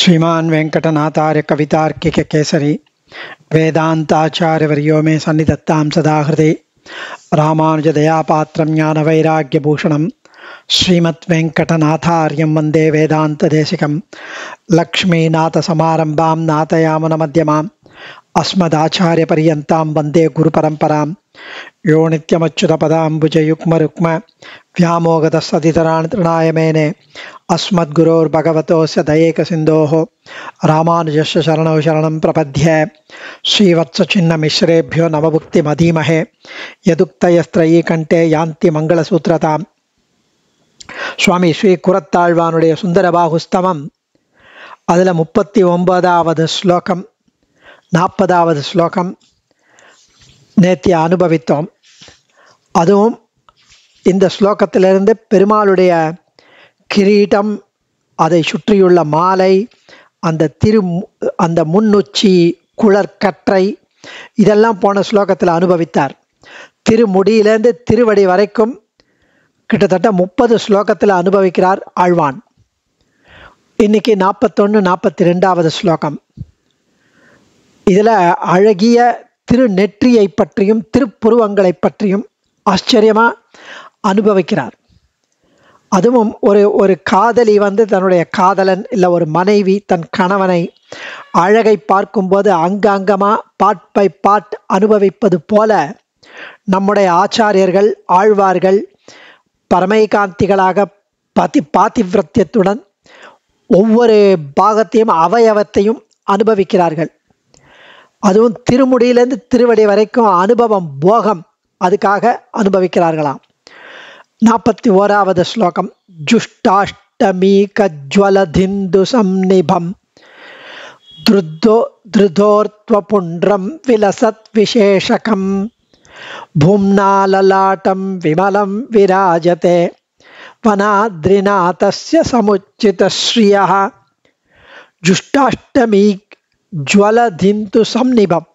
श्रीमान् वेङ्कटनाथार्य कवितार्किककेसरी वेदान्ताचार्यवर्यो मे सन्निधत्तां सदा हृदि रामानुजदयापात्रं ज्ञानवैराग्यभूषणं श्रीमद्वेङ्कटनाथार्यं वन्दे वेदान्तदेशिकं लक्ष्मीनाथसमारम्भां नाथयामुनमध्यमाम् अस्मदाचार्यपर्यन्तां वन्दे गुरुपरम्परां यो नित्यमच्युतपदाम्बुजयुग्मरुक्म व्यामोगतस्तदितराणि तृणाय मेने अस्मद्गुरोर्भगवतोऽस्य दयेकसिन्धोः रामानुजस्य शरणौ शरणं प्रपद्ये श्रीवत्सचिह्नमिश्रेभ्यो नवभुक्तिमधीमहे यदुक्तयस्त्रयी कण्ठे यान्ति मङ्गलसूत्रताम् சுவாமி ஸ்ரீ குரத்தாழ்வானுடைய சுந்தரபாகுஸ்தவம் அதில் முப்பத்தி ஒன்பதாவது ஸ்லோகம் நாற்பதாவது ஸ்லோகம் நேத்திய அனுபவித்தோம் அதுவும் இந்த ஸ்லோகத்திலிருந்து பெருமாளுடைய கிரீட்டம் அதை சுற்றியுள்ள மாலை அந்த திரு அந்த முன்னுச்சி குழற்கற்றை இதெல்லாம் போன ஸ்லோகத்தில் அனுபவித்தார் திருமுடியிலேருந்து திருவடி வரைக்கும் கிட்டத்தட்ட முப்பது ஸ்லோகத்தில் அனுபவிக்கிறார் ஆழ்வான் இன்னைக்கு நாற்பத்தொன்று நாற்பத்தி ரெண்டாவது ஸ்லோகம் இதில் அழகிய திருநெற்றியை பற்றியும் திருப்புருவங்களை பற்றியும் ஆச்சரியமாக அனுபவிக்கிறார் அதுவும் ஒரு ஒரு காதலி வந்து தன்னுடைய காதலன் இல்லை ஒரு மனைவி தன் கணவனை அழகை பார்க்கும்போது அங்கங்கமாக பாட் பை பாட் அனுபவிப்பது போல நம்முடைய ஆச்சாரியர்கள் ஆழ்வார்கள் பரமைகாந்திகளாக பதி பாதிவிரத்தியத்துடன் ஒவ்வொரு பாகத்தையும் அவயவத்தையும் அனுபவிக்கிறார்கள் அதுவும் திருமுடியிலேருந்து திருவடி வரைக்கும் அனுபவம் போகம் அதுக்காக அனுபவிக்கிறார்களாம் நாற்பத்தி ஓராவது ஸ்லோகம் ஜுஷ்டாஷ்டமி கஜ்வலதிந்து சம்நிபம் திருத்தோ திருதோர்த்வபுண்ட்ரம் விலசத் விசேஷகம் भुम्नाललाटं विमलं विराजते वनाद्रिनाथस्य समुचितश्रियः जुष्टाष्टमी ज्वलधिन्तु சம்நிபம்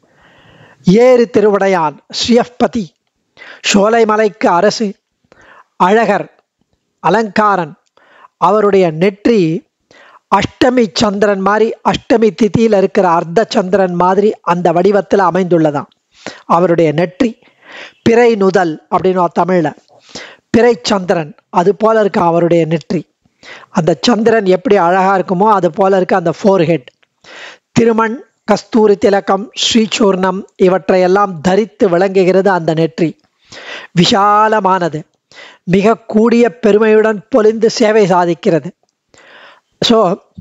ஏறு திருவுடையான் ஸ்ரீயப்பதி சோலைமலைக்கு அரசு அழகர் அலங்காரன் அவருடைய நெற்றி அஷ்டமி சந்திரன் மாதிரி அஷ்டமி திதியில் இருக்கிற அர்த்த சந்திரன் மாதிரி அந்த வடிவத்தில் அமைந்துள்ளதாம் அவருடைய நெற்றி பிறை நுதல் அப்படின்னு தமிழில் பிறை சந்திரன் அது போல இருக்கு அவருடைய நெற்றி அந்த சந்திரன் எப்படி அழகா இருக்குமோ அது போல இருக்கு அந்த ஃபோர்ஹெட் திருமண் கஸ்தூரி திலக்கம் ஸ்ரீசூர்ணம் இவற்றையெல்லாம் தரித்து விளங்குகிறது அந்த நெற்றி விஷாலமானது மிக கூடிய பெருமையுடன் பொலிந்து சேவை சாதிக்கிறது ஸோ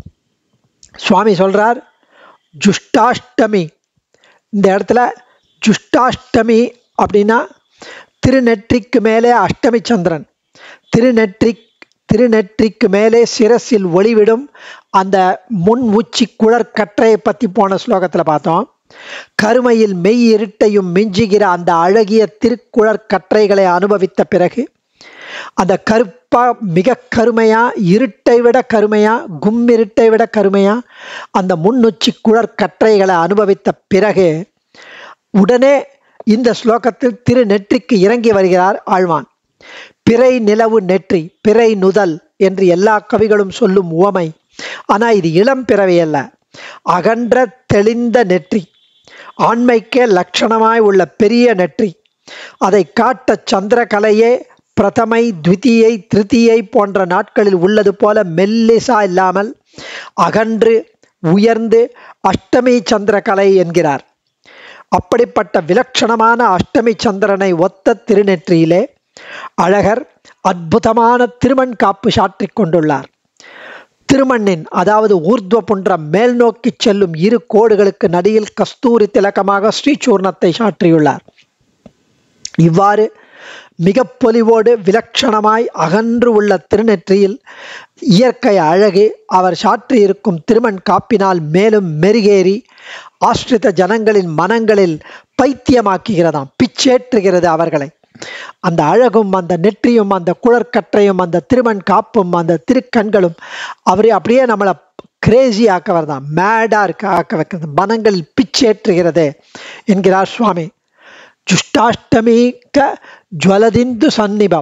சுவாமி சொல்றார் ஜுஷ்டாஷ்டமி இந்த இடத்துல ஜுஷ்டாஷ்டமி அப்படின்னா திருநெற்றிக்கு மேலே அஷ்டமி சந்திரன் திருநெற்றி திருநெற்றிக்கு மேலே சிரசில் ஒளிவிடும் அந்த முன் உச்சி குழற்கற்றையை பற்றி போன ஸ்லோகத்தில் பார்த்தோம் கருமையில் மெய் இருட்டையும் மிஞ்சுகிற அந்த அழகிய திருக்குழற்கற்றைகளை அனுபவித்த பிறகு அந்த கருப்பா மிக கருமையா இருட்டை விட கருமையா கும்மிருட்டை விட கருமையா அந்த முன்னுச்சி குழற்கற்றைகளை அனுபவித்த பிறகு உடனே இந்த ஸ்லோகத்தில் திரு நெற்றிக்கு இறங்கி வருகிறார் ஆழ்வான் பிறை நிலவு நெற்றி பிறை நுதல் என்று எல்லா கவிகளும் சொல்லும் உவமை ஆனா இது இளம் பிறவி அல்ல அகன்ற தெளிந்த நெற்றி ஆண்மைக்கே லட்சணமாய் உள்ள பெரிய நெற்றி அதை காட்ட சந்திரகலையே பிரதமை த்விதியை திருத்தியை போன்ற நாட்களில் உள்ளது போல மெல்லிசா இல்லாமல் அகன்று உயர்ந்து அஷ்டமி சந்திரகலை என்கிறார் அப்படிப்பட்ட விலட்சணமான அஷ்டமி சந்திரனை ஒத்த திருநெற்றியிலே அழகர் அற்புதமான திருமண் காப்பு சாற்றிக் கொண்டுள்ளார் திருமண்ணின் அதாவது ஊர்துவ புன்ற மேல் நோக்கி செல்லும் இரு கோடுகளுக்கு நடியில் கஸ்தூரி திலக்கமாக ஸ்ரீசூர்ணத்தை சாற்றியுள்ளார் இவ்வாறு மிக பொலிவோடு விலட்சணமாய் அகன்று உள்ள திருநெற்றியில் இயற்கை அழகு அவர் சாற்றியிருக்கும் திருமண் காப்பினால் மேலும் மெருகேறி ஆஸ்ரித ஜனங்களின் மனங்களில் பைத்தியமாக்குகிறதாம் பிச்சேற்றுகிறது அவர்களை அந்த அழகும் அந்த நெற்றியும் அந்த குழற்கற்றையும் அந்த திருமண் காப்பும் அந்த திருக்கண்களும் அவரே அப்படியே நம்மளை கிரேசி ஆக்கவர் தான் மேடா இருக்க ஆக்க வைக்கிறது மனங்களில் பிச்சேற்றுகிறது என்கிறார் சுவாமி ஜுஷ்டாஷ்டமிக்க ஜுவலதிந்து சந்நிபம்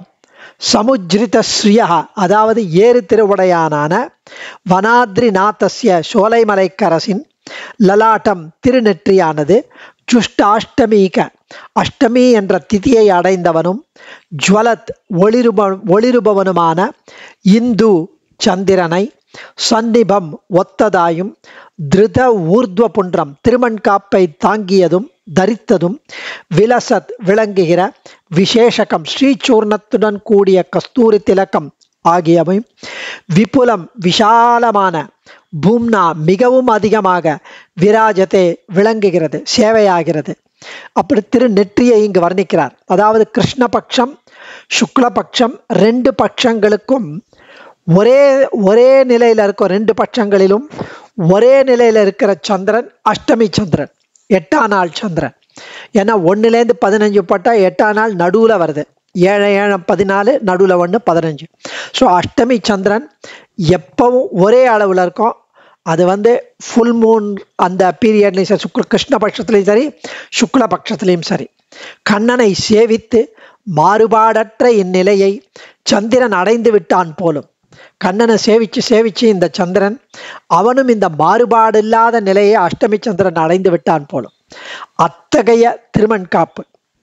சமுஜ்ரித ஸ்ரீயா அதாவது ஏறு திருவுடையானான வனாத்ரிநாதஸ்ய சோலைமலைக்கரசின் லலாட்டம் திருநெற்றியானது ஜுஷ்டாஷ்டமீக அஷ்டமி என்ற திதியை அடைந்தவனும் ஜுவலத் ஒளிருப ஒளிருபவனுமான இந்து சந்திரனை சன்னிபம் ஒத்ததாயும் திருத ஊர்த்வ புன்றம் திருமண்காப்பை தாங்கியதும் தரித்ததும் விலசத் விளங்குகிற விசேஷகம் ஸ்ரீசூர்ணத்துடன் கூடிய கஸ்தூரி திலக்கம் ஆகியவை விபுலம் விஷாலமான பூம்னா மிகவும் அதிகமாக விராஜத்தை விளங்குகிறது சேவையாகிறது அப்படி திரு நெற்றியை இங்கு வர்ணிக்கிறார் அதாவது கிருஷ்ணபக்ஷம் சுக்லபக்ஷம் ரெண்டு பட்சங்களுக்கும் ஒரே ஒரே நிலையில் இருக்கும் ரெண்டு பட்சங்களிலும் ஒரே நிலையில் இருக்கிற சந்திரன் அஷ்டமி சந்திரன் எட்டாம் நாள் சந்திரன் ஏன்னா ஒன்றுலேருந்து பதினஞ்சு போட்டால் எட்டாம் நாள் நடுவில் வருது ஏழு ஏழு பதினாலு நடுவில் ஒன்று பதினஞ்சு ஸோ அஷ்டமி சந்திரன் எப்பவும் ஒரே அளவில் இருக்கும் அது வந்து ஃபுல் மூன் அந்த பீரியட்லையும் சரி சுக்ல கிருஷ்ணபட்சத்துலையும் சரி சுக்ல பட்சத்துலையும் சரி கண்ணனை சேவித்து மாறுபாடற்ற இந்நிலையை சந்திரன் அடைந்து விட்டான் போலும் கண்ணனை சேவிச்சு சேவிச்சு இந்த சந்திரன் அவனும் இந்த மாறுபாடு இல்லாத நிலையை அஷ்டமி சந்திரன் அடைந்து விட்டான் போலும் அத்தகைய திருமண் காப்பு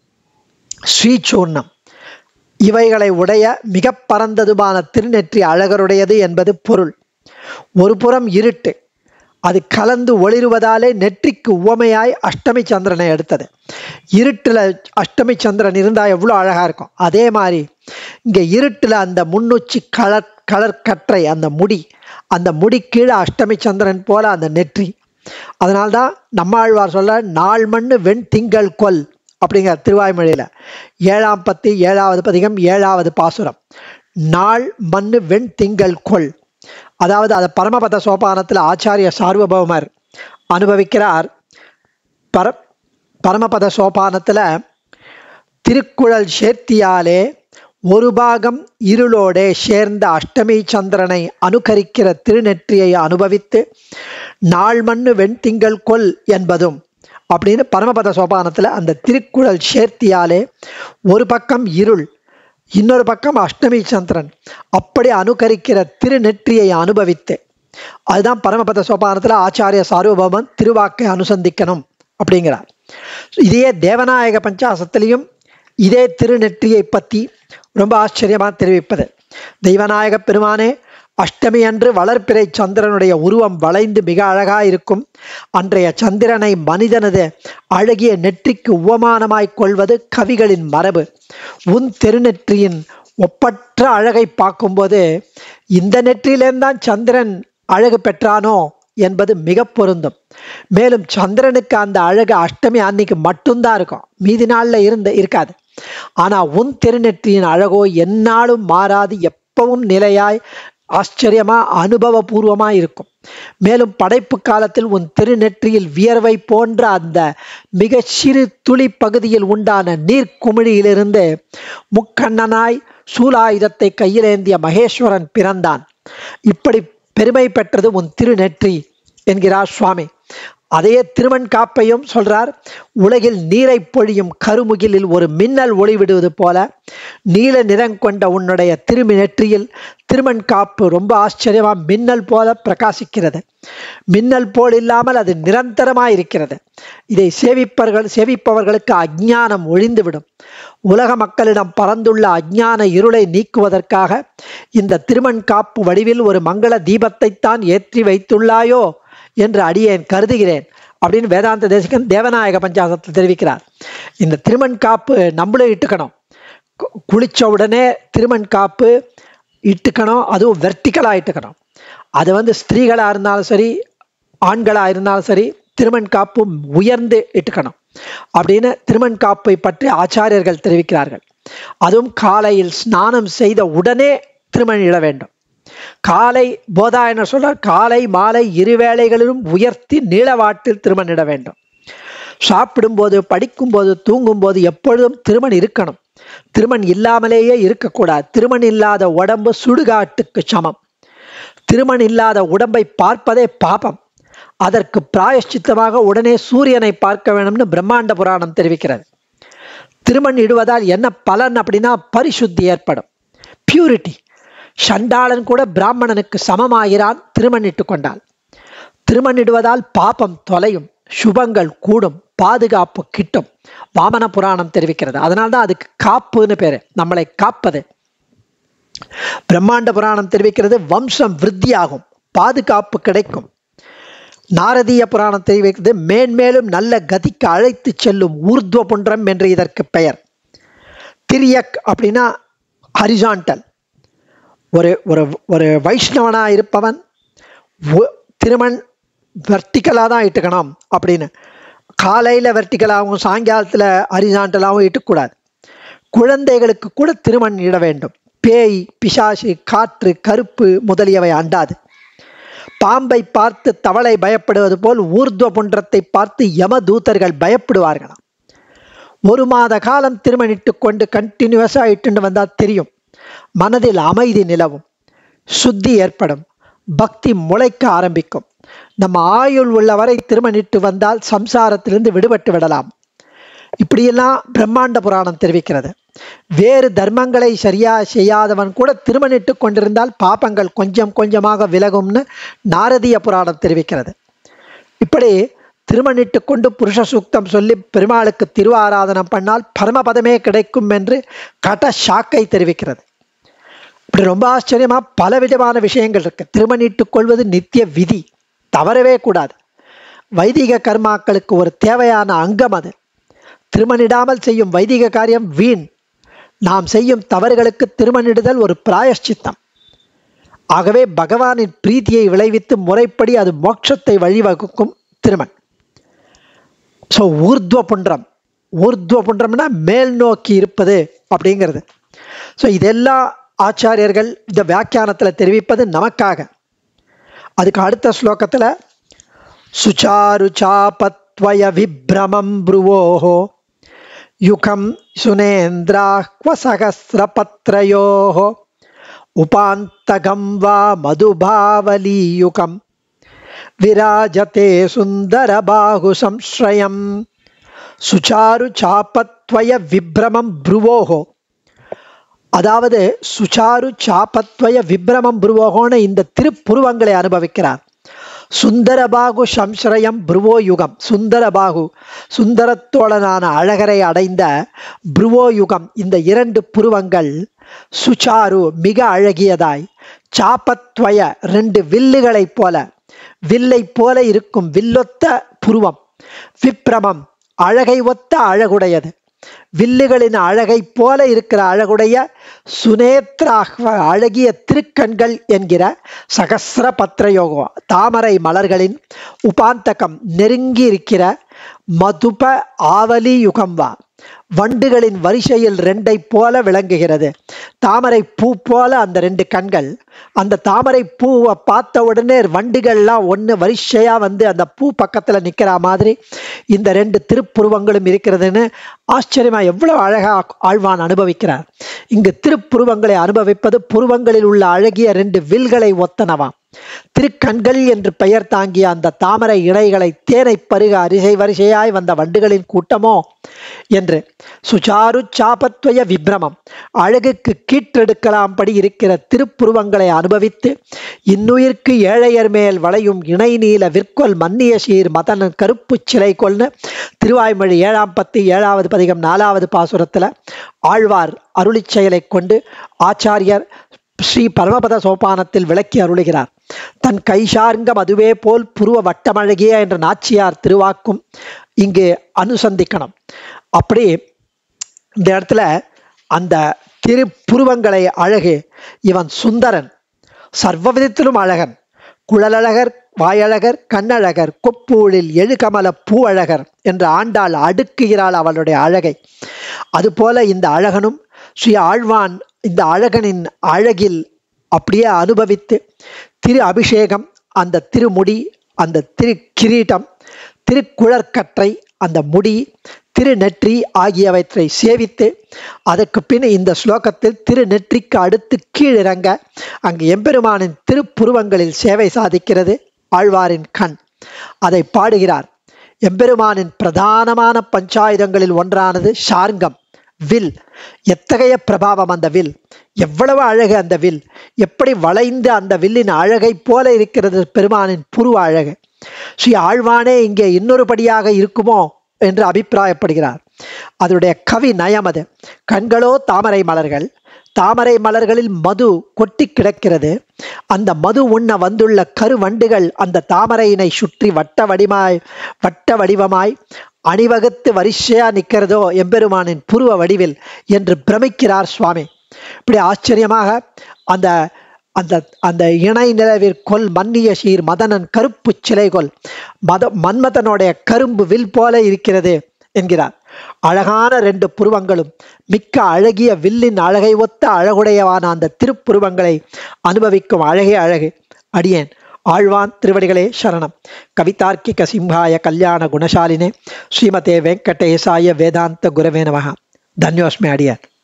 ஸ்ரீசூர்ணம் இவைகளை உடைய மிக பரந்ததுமான திருநெற்றி அழகருடையது என்பது பொருள் ஒரு புறம் இருட்டு அது கலந்து ஒளிருவதாலே நெற்றிக்கு உவமையாய் அஷ்டமி சந்திரனை எடுத்தது இருட்டில் அஷ்டமி சந்திரன் இருந்தால் எவ்வளோ அழகாக இருக்கும் அதே மாதிரி இங்கே இருட்டில் அந்த முன்னுச்சி கலர் கலர் கற்றை அந்த முடி அந்த முடி கீழே அஷ்டமி சந்திரன் போல அந்த நெற்றி அதனால்தான் நம்மாழ்வார் சொல்ல நாள் மண்ணு வெண் திங்கள் கொல் அப்படிங்கிற திருவாய்மொழியில் ஏழாம் பத்தி ஏழாவது பதிகம் ஏழாவது பாசுரம் நாள் மண்ணு வெண் திங்கள் கொல் அதாவது அது பரமபத சோபானத்தில் ஆச்சாரிய சார்வபௌமர் அனுபவிக்கிறார் பர பரமபத சோபானத்தில் திருக்குழல் சேர்த்தியாலே ஒரு பாகம் இருளோடே சேர்ந்த அஷ்டமி சந்திரனை அனுகரிக்கிற திருநெற்றியை அனுபவித்து நாள் மண்ணு வெண்திங்கள் கொல் என்பதும் அப்படின்னு பரமபத சோபானத்தில் அந்த திருக்குழல் சேர்த்தியாலே ஒரு பக்கம் இருள் இன்னொரு பக்கம் அஷ்டமி சந்திரன் அப்படி அனுகரிக்கிற திருநெற்றியை அனுபவித்து அதுதான் பரமபத சோபானத்தில் ஆச்சாரிய சார்வபௌமன் திருவாக்கை அனுசந்திக்கணும் அப்படிங்கிறார் இதையே தேவநாயக பஞ்சாசத்திலையும் இதே திருநெற்றியை பற்றி ரொம்ப ஆச்சரியமாக தெரிவிப்பது தெய்வநாயக பெருமானே அஷ்டமி அன்று வளர்ப்பிறை சந்திரனுடைய உருவம் வளைந்து மிக அழகா இருக்கும் அன்றைய சந்திரனை மனிதனது அழகிய நெற்றிக்கு உவமானமாய் கொள்வது கவிகளின் மரபு உன் திருநெற்றியின் ஒப்பற்ற அழகை பார்க்கும்போது இந்த நெற்றியிலேருந்தான் சந்திரன் அழகு பெற்றானோ என்பது மிக பொருந்தும் மேலும் சந்திரனுக்கு அந்த அழகு அஷ்டமி அன்னைக்கு மட்டும்தான் இருக்கும் மீதி நாளில் இருந்த இருக்காது ஆனா உன் திருநெற்றியின் அழகோ எந்நாளும் மாறாது எப்பவும் நிலையாய் ஆச்சரியமா அனுபவபூர்வமா இருக்கும் மேலும் படைப்பு காலத்தில் உன் திருநெற்றியில் வியர்வை போன்ற அந்த மிக சிறு துளி பகுதியில் உண்டான நீர்க்குமிழியிலிருந்து முக்கண்ணனாய் சூலாயுதத்தை கையிலேந்திய மகேஸ்வரன் பிறந்தான் இப்படி பெருமை பெற்றது உன் திருநெற்றி என்கிறார் சுவாமி அதையே திருமண் காப்பையும் சொல்றார் உலகில் நீரை பொழியும் கருமுகிலில் ஒரு மின்னல் ஒளிவிடுவது போல நீல நிறம் கொண்ட உன்னுடைய திருமி நெற்றியில் திருமண் காப்பு ரொம்ப ஆச்சரியமா மின்னல் போல பிரகாசிக்கிறது மின்னல் போல் இல்லாமல் அது நிரந்தரமாய் இருக்கிறது இதை சேவிப்பவர்கள் சேவிப்பவர்களுக்கு அஜ்ஞானம் ஒழிந்துவிடும் உலக மக்களிடம் பறந்துள்ள அஜ்ஞான இருளை நீக்குவதற்காக இந்த திருமண் காப்பு வடிவில் ஒரு மங்கள தீபத்தைத்தான் ஏற்றி வைத்துள்ளாயோ என்று அடியேன் கருதுகிறேன் அப்படின்னு வேதாந்த தேசிகன் தேவநாயக பஞ்சாசத்தில் தெரிவிக்கிறார் இந்த திருமண் காப்பு நம்மளும் இட்டுக்கணும் கு- குளிச்ச உடனே திருமண் காப்பு இட்டுக்கணும் அதுவும் வெர்டிக்கலாக இட்டுக்கணும் அது வந்து ஸ்திரீகளாக இருந்தாலும் சரி ஆண்களாக இருந்தாலும் சரி திருமண் காப்பு உயர்ந்து இட்டுக்கணும் அப்படின்னு திருமண் காப்பை பற்றி ஆச்சாரியர்கள் தெரிவிக்கிறார்கள் அதுவும் காலையில் ஸ்நானம் செய்த உடனே திருமணம் இட வேண்டும் காலை போதாயனர் சொல்றார் காலை மாலை இருவேளைகளிலும் உயர்த்தி நீளவாட்டில் திருமணிட வேண்டும் சாப்பிடும்போது படிக்கும்போது தூங்கும்போது எப்பொழுதும் திருமண் இருக்கணும் திருமண் இல்லாமலேயே இருக்கக்கூடாது திருமண் இல்லாத உடம்பு சுடுகாட்டுக்கு சமம் திருமண் இல்லாத உடம்பை பார்ப்பதே பாபம் அதற்கு பிராயஷ்சித்தமாக உடனே சூரியனை பார்க்க வேணும்னு பிரம்மாண்ட புராணம் தெரிவிக்கிறது திருமண் இடுவதால் என்ன பலன் அப்படின்னா பரிசுத்தி ஏற்படும் பியூரிட்டி சண்டாளன் கூட பிராமணனுக்கு சமமாகிறான் திருமணிட்டு கொண்டாள் திருமணிடுவதால் பாபம் தொலையும் சுபங்கள் கூடும் பாதுகாப்பு கிட்டும் வாமன புராணம் தெரிவிக்கிறது அதனால்தான் அதுக்கு காப்புன்னு பேரு நம்மளை காப்பது பிரம்மாண்ட புராணம் தெரிவிக்கிறது வம்சம் விருத்தியாகும் பாதுகாப்பு கிடைக்கும் நாரதீய புராணம் தெரிவிக்கிறது மேன்மேலும் நல்ல கதிக்கு அழைத்து செல்லும் ஊர்துவ புன்றம் என்று இதற்கு பெயர் திரியக் அப்படின்னா ஹரிசாண்டல் ஒரு ஒரு ஒரு வைஷ்ணவனா இருப்பவன் ஒ- திருமண் வெர்டிக்கலாக தான் இட்டுக்கணும் அப்படின்னு காலையில் வெர்டிக்கலாகவும் சாயங்காலத்தில் ஹரிசாண்டலாகவும் இட்டுக்கூடாது குழந்தைகளுக்கு கூட திருமண் இட வேண்டும் பேய் பிசாசு காற்று கருப்பு முதலியவை அண்டாது பாம்பை பார்த்து தவளை பயப்படுவது போல் ஊர்துவ புன்றத்தை பார்த்து யமதூதர்கள் பயப்படுவார்களாம் ஒரு மாத காலம் திருமணிட்டு கொண்டு கண்டினியூஸாக இட்டுண்டு வந்தால் தெரியும் மனதில் அமைதி நிலவும் சுத்தி ஏற்படும் பக்தி முளைக்க ஆரம்பிக்கும் நம்ம ஆயுள் உள்ளவரை திருமணிட்டு வந்தால் சம்சாரத்திலிருந்து விடுபட்டு விடலாம் இப்படியெல்லாம் பிரம்மாண்ட புராணம் தெரிவிக்கிறது வேறு தர்மங்களை சரியா செய்யாதவன் கூட திருமணிட்டு கொண்டிருந்தால் பாபங்கள் கொஞ்சம் கொஞ்சமாக விலகும்னு நாரதிய புராணம் தெரிவிக்கிறது இப்படி திருமணிட்டு கொண்டு புருஷ சூக்தம் சொல்லி பெருமாளுக்கு திருவாராதனம் பண்ணால் பரமபதமே கிடைக்கும் என்று கட சாக்கை தெரிவிக்கிறது இப்படி ரொம்ப ஆச்சரியமா பல விதமான விஷயங்கள் இருக்கு திருமணிட்டுக் கொள்வது நித்திய விதி தவறவே கூடாது வைதிக கர்மாக்களுக்கு ஒரு தேவையான அங்கம் அது திருமணிடாமல் செய்யும் வைதிக காரியம் வீண் நாம் செய்யும் தவறுகளுக்கு திருமணிடுதல் ஒரு பிராயஷ்சித்தம் ஆகவே பகவானின் பிரீத்தியை விளைவித்து முறைப்படி அது மோட்சத்தை வழிவகுக்கும் திருமண் ஸோ ஊர்துவ புன்றம் ஊர்துவ புன்றம்னா மேல் நோக்கி இருப்பது அப்படிங்கிறது ஸோ இதெல்லாம் ஆச்சாரியர்கள் இந்த வியாக்கியானத்தில் தெரிவிப்பது நமக்காக அதுக்கு அடுத்த ஸ்லோகத்தில் சுச்சாரு சாபத்வய விப்ரமம் ப்ருவோஹோ யுகம் சுனேந்திராஹ்வ சகசிரபத்ரயோஹோ உபாந்தகம் வா மதுபாவலீயுகம் விராஜதே சுந்தரபாகு சம்ஸ்ரயம் சுச்சாரு சாபத்வய விப்ரமம் ப்ருவோஹோ அதாவது சுச்சாரு சாபத்வய விப்ரமம் புருவோகோன இந்த திருப்புருவங்களை அனுபவிக்கிறார் சுந்தரபாகு சம்ஸ்ரயம் புருவோ யுகம் சுந்தரபாகு சுந்தரத்தோழனான அழகரை அடைந்த புருவோ யுகம் இந்த இரண்டு புருவங்கள் சுச்சாரு மிக அழகியதாய் சாபத்வய ரெண்டு வில்லுகளைப் போல வில்லை போல இருக்கும் வில்லொத்த புருவம் விப்ரமம் அழகை ஒத்த அழகுடையது வில்லுகளின் அழகை போல இருக்கிற அழகுடைய சுனேத்ராஹ்வ அழகிய திருக்கண்கள் என்கிற சகசிர பத்ரயோகம் தாமரை மலர்களின் உபாந்தகம் நெருங்கி இருக்கிற மதுப ஆவலி யுகம்வா வண்டுகளின் வரிசையில் ரெண்டை போல விளங்குகிறது தாமரை பூ போல அந்த ரெண்டு கண்கள் அந்த தாமரை பூவை பார்த்த உடனே வண்டுகள்லாம் ஒன்று வரிசையாக வந்து அந்த பூ பக்கத்தில் நிற்கிற மாதிரி இந்த ரெண்டு திருப்புருவங்களும் இருக்கிறதுன்னு ஆச்சரியமா எவ்வளவு அழகா ஆழ்வான் அனுபவிக்கிறார் இங்கு திருப்புருவங்களை அனுபவிப்பது புருவங்களில் உள்ள அழகிய ரெண்டு வில்களை ஒத்தனவாம் திருக்கண்கள் என்று பெயர் தாங்கிய அந்த தாமரை இடைகளை தேனை பருக அரிசை வரிசையாய் வந்த வண்டுகளின் கூட்டமோ என்று சுச்சாரு சாபத்வய விப்ரமம் அழகுக்கு கீற்றெடுக்கலாம்படி இருக்கிற திருப்புருவங்களை அனுபவித்து இன்னுயிர்க்கு ஏழையர் மேல் வளையும் இணை நீல விற்கொல் மன்னிய சீர் மதனன் கருப்பு சிலை கொள்னு திருவாய்மொழி ஏழாம் பத்து ஏழாவது பதிகம் நாலாவது பாசுரத்தில் ஆழ்வார் அருளிச் செயலைக் கொண்டு ஆச்சாரியர் ஸ்ரீ பரமபத சோபானத்தில் விளக்கி அருளுகிறார் தன் கைசார்ங்கம் அதுவே போல் புருவ வட்டமழகிய என்ற நாச்சியார் திருவாக்கும் இங்கு அனுசந்திக்கணும் அப்படி இந்த இடத்துல அந்த திருப்புருவங்களை அழகு இவன் சுந்தரன் சர்வ விதத்திலும் அழகன் குழலழகர் வாயழகர் கண்ணழகர் கொப்பூழில் எழுகமல பூ அழகர் என்று ஆண்டாள் அடுக்குகிறாள் அவளுடைய அழகை அதுபோல இந்த அழகனும் ஸ்ரீ ஆழ்வான் இந்த அழகனின் அழகில் அப்படியே அனுபவித்து திரு அபிஷேகம் அந்த திருமுடி அந்த திரு கிரீட்டம் திருக்குழற்கற்றை அந்த முடி திருநெற்றி ஆகியவற்றை சேவித்து அதற்கு பின் இந்த ஸ்லோகத்தில் திருநெற்றிக்கு அடுத்து கீழிறங்க அங்கு எம்பெருமானின் திருப்புருவங்களில் சேவை சாதிக்கிறது ஆழ்வாரின் கண் அதை பாடுகிறார் எம்பெருமானின் பிரதானமான பஞ்சாயுதங்களில் ஒன்றானது ஷார்ங்கம் வில் எத்தகைய பிரபாவம் அந்த வில் எவ்வளவு அழகு அந்த வில் எப்படி வளைந்து அந்த வில்லின் அழகை போல இருக்கிறது பெருமானின் புருவ அழகு ஸ்ரீ ஆழ்வானே இங்கே இன்னொரு படியாக இருக்குமோ என்று அபிப்பிராயப்படுகிறார் அதனுடைய கவி நயம் அது கண்களோ தாமரை மலர்கள் தாமரை மலர்களில் மது கொட்டி கிடக்கிறது அந்த மது உண்ண வந்துள்ள கருவண்டுகள் அந்த தாமரையினை சுற்றி வட்ட வடிமாய் வட்ட வடிவமாய் அணிவகுத்து வரிசையா நிற்கிறதோ எம்பெருமானின் புருவ வடிவில் என்று பிரமிக்கிறார் சுவாமி இப்படி ஆச்சரியமாக அந்த அந்த அந்த இணை நிலவிற்கொல் மன்னிய சீர் மதனன் கருப்பு சிலைகொல் மத மன்மதனுடைய கரும்பு வில் போல இருக்கிறது என்கிறார் அழகான ரெண்டு புருவங்களும் மிக்க அழகிய வில்லின் அழகை ஒத்த அழகுடையவான அந்த திருப்புருவங்களை அனுபவிக்கும் அழகே அழகு அடியேன் ஆழ்வான் திருவடிகளே சரணம் கவிதார்க்கிக சிம்ஹாய கல்யாண குணசாலினே ஸ்ரீமதே வெங்கடேசாய வேதாந்த குரவே நமக தன்யோஸ்மி அடியான்